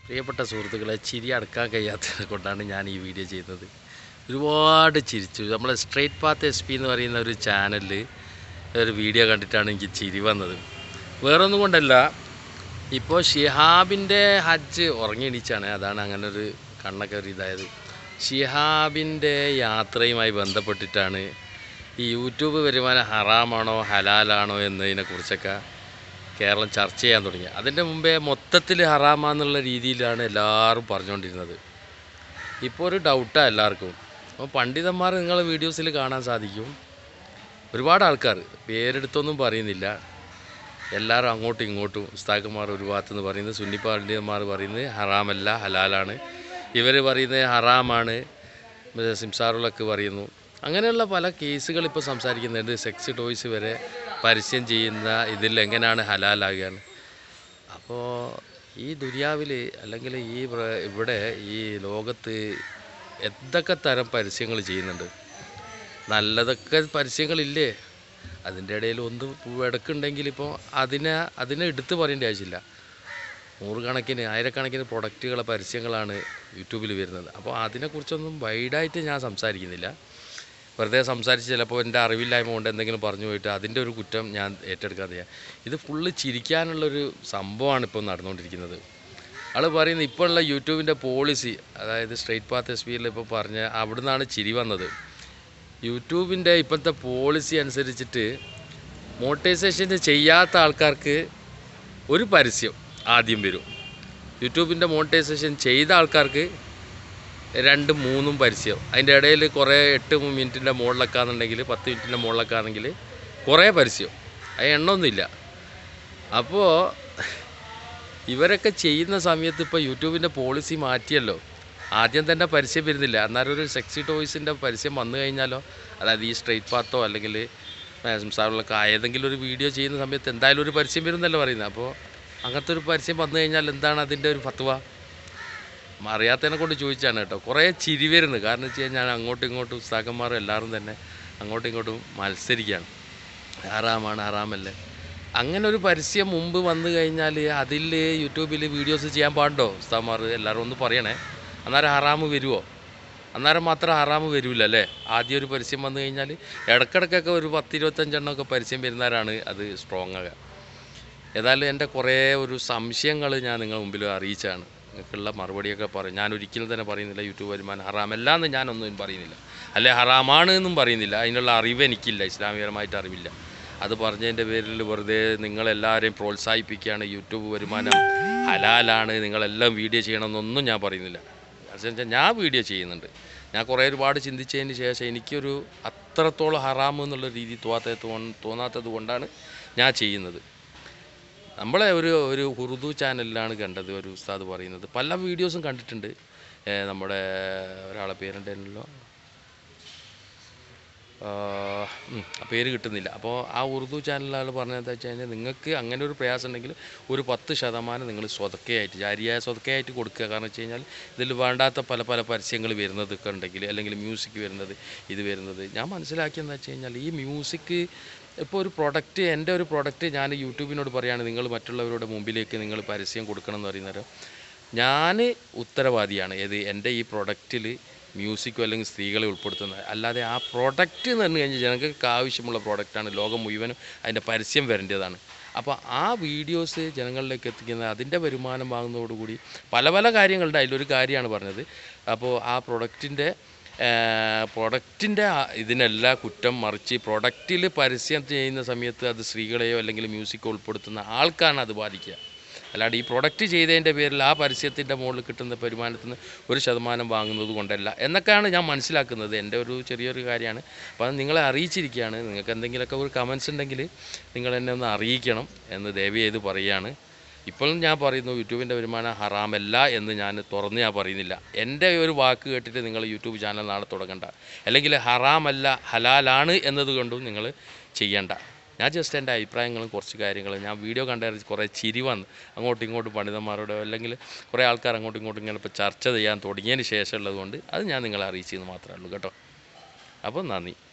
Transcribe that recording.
പ്രിയപ്പെട്ട സുഹൃത്തുക്കളെ ചിരി അടക്കാൻ കഴിയാത്തത് കൊണ്ടാണ് ഞാൻ ഈ വീഡിയോ ചെയ്യുന്നത് ഒരുപാട് ചിരിച്ചു നമ്മളെ സ്ട്രേറ്റ് പാത്ത് എസ് പി എന്ന് പറയുന്ന ഒരു ചാനലിൽ ഒരു വീഡിയോ കണ്ടിട്ടാണ് എനിക്ക് ചിരി വന്നത് വേറൊന്നും കൊണ്ടല്ല ഇപ്പോൾ ഷിഹാബിൻ്റെ ഹജ്ജ് ഉറങ്ങി എണീച്ചാണ് അതാണ് അങ്ങനെ ഒരു കണ്ണൊക്കെ ഒരു ഇതായത് ഷിഹാബിൻ്റെ യാത്രയുമായി ബന്ധപ്പെട്ടിട്ടാണ് ഈ യൂട്യൂബ് വരുമാനം ഹറാമാണോ ഹലാലാണോ എന്നതിനെക്കുറിച്ചൊക്കെ കേരളം ചർച്ച ചെയ്യാൻ തുടങ്ങി അതിൻ്റെ മുമ്പേ മൊത്തത്തിൽ ഹറാമാന്നുള്ള രീതിയിലാണ് എല്ലാവരും പറഞ്ഞുകൊണ്ടിരുന്നത് ഇപ്പോൾ ഒരു ഡൗട്ടാണ് എല്ലാവർക്കും അപ്പോൾ പണ്ഡിതന്മാർ നിങ്ങളെ വീഡിയോസിൽ കാണാൻ സാധിക്കും ഒരുപാട് ആൾക്കാർ പേരെടുത്തൊന്നും പറയുന്നില്ല എല്ലാവരും അങ്ങോട്ടും ഇങ്ങോട്ടും ഉസ്താക്കന്മാർ ഒരു ഭാഗത്തുനിന്ന് പറയുന്നത് സുന്നി പണ്ഡിതന്മാർ പറയുന്നത് ഹറാമല്ല ഹലാലാണ് ഇവർ പറയുന്നത് ഹറാമാണ് മറ്റേ സിംസാറുകളൊക്കെ പറയുന്നു അങ്ങനെയുള്ള പല കേസുകൾ ഇപ്പോൾ സംസാരിക്കുന്നുണ്ട് സെക്സ് ടോയ്സ് വരെ പരസ്യം ചെയ്യുന്ന ഇതിൽ എങ്ങനെയാണ് ഹലാലാകുകയാണ് അപ്പോൾ ഈ ദുര്യാവിൽ അല്ലെങ്കിൽ ഈ പ്ര- ഇവിടെ ഈ ലോകത്ത് എന്തൊക്കെ തരം പരസ്യങ്ങൾ ചെയ്യുന്നുണ്ട് നല്ലതൊക്കെ പരസ്യങ്ങളില്ലേ അതിൻ്റെ ഇടയിൽ ഒന്ന് ഇടക്കുണ്ടെങ്കിൽ ഇപ്പോൾ അതിനെ അതിനെ എടുത്ത് പറയേണ്ട ആവശ്യമില്ല നൂറുകണക്കിന് ആയിരക്കണക്കിന് പ്രൊഡക്റ്റുകളെ പരസ്യങ്ങളാണ് യൂട്യൂബിൽ വരുന്നത് അപ്പോൾ അതിനെക്കുറിച്ചൊന്നും വൈഡായിട്ട് ഞാൻ സംസാരിക്കുന്നില്ല വെറുതെ സംസാരിച്ച് ചിലപ്പോൾ എൻ്റെ അറിവില്ലായ്മ കൊണ്ട് എന്തെങ്കിലും പറഞ്ഞു പോയിട്ട് അതിൻ്റെ ഒരു കുറ്റം ഞാൻ ഏറ്റെടുക്കാതെ ചെയ്യാം ഇത് ഫുള്ള് ചിരിക്കാനുള്ളൊരു സംഭവമാണ് ഇപ്പോൾ നടന്നുകൊണ്ടിരിക്കുന്നത് ആൾ പറയുന്നത് ഇപ്പോഴുള്ള യൂട്യൂബിൻ്റെ പോളിസി അതായത് സ്ട്രൈറ്റ് പാത്ത് എസ് പിയിൽ ഇപ്പോൾ പറഞ്ഞ അവിടുന്നാണ് ചിരി വന്നത് യൂട്യൂബിൻ്റെ ഇപ്പോഴത്തെ പോളിസി അനുസരിച്ചിട്ട് മോട്ടൈസേഷൻ ചെയ്യാത്ത ആൾക്കാർക്ക് ഒരു പരസ്യം ആദ്യം വരും യൂട്യൂബിൻ്റെ മോണിറ്റൈസേഷൻ ചെയ്ത ആൾക്കാർക്ക് രണ്ടും മൂന്നും പരസ്യം അതിൻ്റെ ഇടയിൽ കുറേ എട്ട് മിനിറ്റിൻ്റെ മുകളിലൊക്കെ ആണെന്നുണ്ടെങ്കിൽ പത്ത് മിനിറ്റിൻ്റെ മുകളിലൊക്കെ ആണെങ്കിൽ കുറേ പരസ്യം അത് എണ്ണമൊന്നുമില്ല അപ്പോൾ ഇവരൊക്കെ ചെയ്യുന്ന സമയത്ത് ഇപ്പോൾ യൂട്യൂബിൻ്റെ പോളിസി മാറ്റിയല്ലോ ആദ്യം തന്നെ പരസ്യം വരുന്നില്ല അന്നേരം ഒരു സെക്സി ടോയ്സിൻ്റെ പരസ്യം വന്നു കഴിഞ്ഞാലോ അതായത് ഈ സ്ട്രെയിറ്റ് പാത്തോ അല്ലെങ്കിൽ സംസാരങ്ങളൊക്കെ ഏതെങ്കിലും ഒരു വീഡിയോ ചെയ്യുന്ന സമയത്ത് എന്തായാലും ഒരു പരസ്യം വരുന്നല്ലോ പറയുന്നത് അപ്പോൾ അങ്ങനത്തെ ഒരു പരസ്യം വന്നു കഴിഞ്ഞാൽ എന്താണ് അതിൻ്റെ ഒരു ഫത്വ അറിയാത്തതിനെ കൊണ്ട് ചോദിച്ചാണ് കേട്ടോ കുറേ ചിരി വരുന്നു കാരണം വെച്ച് കഴിഞ്ഞാൽ അങ്ങോട്ടും ഇങ്ങോട്ടും ഉസ്താക്കന്മാരും എല്ലാവരും തന്നെ അങ്ങോട്ടും ഇങ്ങോട്ടും മത്സരിക്കുകയാണ് ഹറാമാണ് ഹറാമല്ലേ അങ്ങനെ ഒരു പരസ്യം മുമ്പ് വന്നു കഴിഞ്ഞാൽ അതിൽ യൂട്യൂബിൽ വീഡിയോസ് ചെയ്യാൻ പാടുണ്ടോ ഉസ്താമാർ എല്ലാവരും ഒന്ന് പറയണേ അന്നേരം ഹറാമ് വരുമോ അന്നേരം മാത്രം ഹറാമ് വരില്ല അല്ലേ ആദ്യം ഒരു പരസ്യം വന്നു കഴിഞ്ഞാൽ ഇടക്കിടക്കൊക്കെ ഒരു പത്ത് ഇരുപത്തഞ്ചെണ്ണമൊക്കെ പരസ്യം വരുന്നവരാണ് അത് സ്ട്രോങ് ആകുക ഏതായാലും എൻ്റെ കുറേ ഒരു സംശയങ്ങൾ ഞാൻ നിങ്ങളുടെ മുമ്പിൽ അറിയിച്ചാണ് നിങ്ങൾക്കുള്ള മറുപടിയൊക്കെ പറയും ഞാൻ ഒരിക്കലും തന്നെ പറയുന്നില്ല യൂട്യൂബ് വരുമാനം ഹറാമല്ല എന്ന് ഞാനൊന്നും പറയുന്നില്ല അല്ലെ ഹറാമാണ് എന്നും പറയുന്നില്ല അതിനുള്ള അറിവ് എനിക്കില്ല ഇസ്ലാമികരമായിട്ട് അറിവില്ല അത് പറഞ്ഞതിൻ്റെ പേരിൽ വെറുതെ നിങ്ങളെല്ലാവരെയും പ്രോത്സാഹിപ്പിക്കുകയാണ് യൂട്യൂബ് വരുമാനം ഹലാലാണ് നിങ്ങളെല്ലാം വീഡിയോ ചെയ്യണമെന്നൊന്നും ഞാൻ പറയുന്നില്ല കാരണം വെച്ചാൽ ഞാൻ വീഡിയോ ചെയ്യുന്നുണ്ട് ഞാൻ കുറേ ഒരുപാട് ചിന്തിച്ചതിന് ശേഷം എനിക്കൊരു അത്രത്തോളം ഹറാം എന്നുള്ള രീതി തോന്നാത്ത തോന്നാത്തത് കൊണ്ടാണ് ഞാൻ ചെയ്യുന്നത് നമ്മളെ ഒരു ഒരു ഉറുദു ചാനലിലാണ് കണ്ടത് ഒരു ഉസ്താദ് പറയുന്നത് പല വീഡിയോസും കണ്ടിട്ടുണ്ട് ഏ, നമ്മുടെ ഒരാളെ പേരുണ്ടായിരുന്നല്ലോ ആ, ഉം, ആ പേര് കിട്ടുന്നില്ല അപ്പോൾ ആ ഉറുദു ചാനലിൽ പറഞ്ഞത് എന്താ വെച്ച് കഴിഞ്ഞാൽ നിങ്ങൾക്ക് അങ്ങനെ ഒരു പ്രയാസം ഉണ്ടെങ്കിൽ ഒരു പത്ത് ശതമാനം നിങ്ങൾ സ്വതക്കയായിട്ട് ജാരിയായ സ്വതക്കയായിട്ട് കൊടുക്കുക കാരണം വെച്ച് കഴിഞ്ഞാൽ ഇതിൽ വേണ്ടാത്ത പല പല പരസ്യങ്ങൾ വരുന്നതൊക്കെ ഉണ്ടെങ്കിൽ അല്ലെങ്കിൽ മ്യൂസിക് വരുന്നത് ഇത് വരുന്നത് ഞാൻ മനസ്സിലാക്കിയെന്ന് വെച്ച് കഴിഞ്ഞാൽ ഈ മ്യൂസിക് ഇപ്പോൾ ഒരു പ്രൊഡക്റ്റ് എൻ്റെ ഒരു പ്രൊഡക്റ്റ് ഞാൻ യൂട്യൂബിനോട് പറയുകയാണ് നിങ്ങൾ മറ്റുള്ളവരുടെ മുമ്പിലേക്ക് നിങ്ങൾ പരസ്യം കൊടുക്കണം എന്ന് പറയുന്നേരം ഞാൻ ഉത്തരവാദിയാണ് ഏത് എൻ്റെ ഈ പ്രൊഡക്റ്റിൽ മ്യൂസിക്കോ അല്ലെങ്കിൽ സ്ത്രീകളെ ഉൾപ്പെടുത്തുന്നത് അല്ലാതെ ആ പ്രൊഡക്റ്റ് എന്ന് പറഞ്ഞു കഴിഞ്ഞാൽ ജനങ്ങൾക്ക് ആവശ്യമുള്ള പ്രോഡക്റ്റാണ് ലോകം മുഴുവനും അതിൻ്റെ പരസ്യം വരേണ്ടതാണ് അപ്പോൾ ആ വീഡിയോസ് ജനങ്ങളിലേക്ക് എത്തിക്കുന്നത് അതിൻ്റെ വരുമാനം വാങ്ങുന്നതോടുകൂടി പല പല കാര്യങ്ങളുണ്ട് അതിലൊരു കാര്യമാണ് പറഞ്ഞത് അപ്പോൾ ആ പ്രൊഡക്റ്റിൻ്റെ പ്രൊഡക്റ്റിൻ്റെ ഇതിനല്ല കുറ്റം മറിച്ച് പ്രൊഡക്റ്റിൽ പരസ്യം ചെയ്യുന്ന സമയത്ത് അത് സ്ത്രീകളെയോ അല്ലെങ്കിൽ മ്യൂസിക്കോ ഉൾപ്പെടുത്തുന്ന ആൾക്കാണ് അത് ബാധിക്കുക അല്ലാണ്ട് ഈ പ്രൊഡക്റ്റ് ചെയ്തതിൻ്റെ പേരിൽ ആ പരസ്യത്തിൻ്റെ മുകളിൽ കിട്ടുന്ന വരുമാനത്തിൽ നിന്ന് ഒരു ശതമാനം വാങ്ങുന്നത് കൊണ്ടല്ല എന്നൊക്കെയാണ് ഞാൻ മനസ്സിലാക്കുന്നത് എൻ്റെ ഒരു ചെറിയൊരു കാര്യമാണ് അപ്പോൾ അത് നിങ്ങളെ അറിയിച്ചിരിക്കുകയാണ് നിങ്ങൾക്ക് എന്തെങ്കിലുമൊക്കെ ഒരു കമൻസ് ഉണ്ടെങ്കിൽ നിങ്ങൾ എന്നെ ഒന്ന് അറിയിക്കണം എന്ന് ദയവ് ചെയ്ത് പറയുകയാണ് ഇപ്പോഴും ഞാൻ പറയുന്നു യൂട്യൂബിൻ്റെ വരുമാനം ഹറാമല്ല എന്ന് ഞാൻ തുറന്ന് ഞാൻ പറയുന്നില്ല എൻ്റെ ഒരു വാക്ക് കേട്ടിട്ട് നിങ്ങൾ യൂട്യൂബ് ചാനൽ നാളെ തുടങ്ങണ്ട അല്ലെങ്കിൽ ഹറാമല്ല ഹലാലാണ് എന്നതുകൊണ്ടും നിങ്ങൾ ചെയ്യണ്ട ഞാൻ ജസ്റ്റ് എൻ്റെ അഭിപ്രായങ്ങളും കുറച്ച് കാര്യങ്ങളും ഞാൻ വീഡിയോ കണ്ട കുറേ ചിരി വന്ന് അങ്ങോട്ടും ഇങ്ങോട്ടും പണ്ഡിതന്മാരോടോ അല്ലെങ്കിൽ കുറേ ആൾക്കാർ അങ്ങോട്ടും ഇങ്ങോട്ടും ഇങ്ങനെ ഇപ്പോൾ ചർച്ച ചെയ്യാൻ തുടങ്ങിയതിന് ശേഷമുള്ളത് കൊണ്ട് അത് ഞാൻ നിങ്ങളെ അറിയിച്ചെന്ന് മാത്രമേ ഉള്ളൂ കേട്ടോ അപ്പോൾ നന്ദി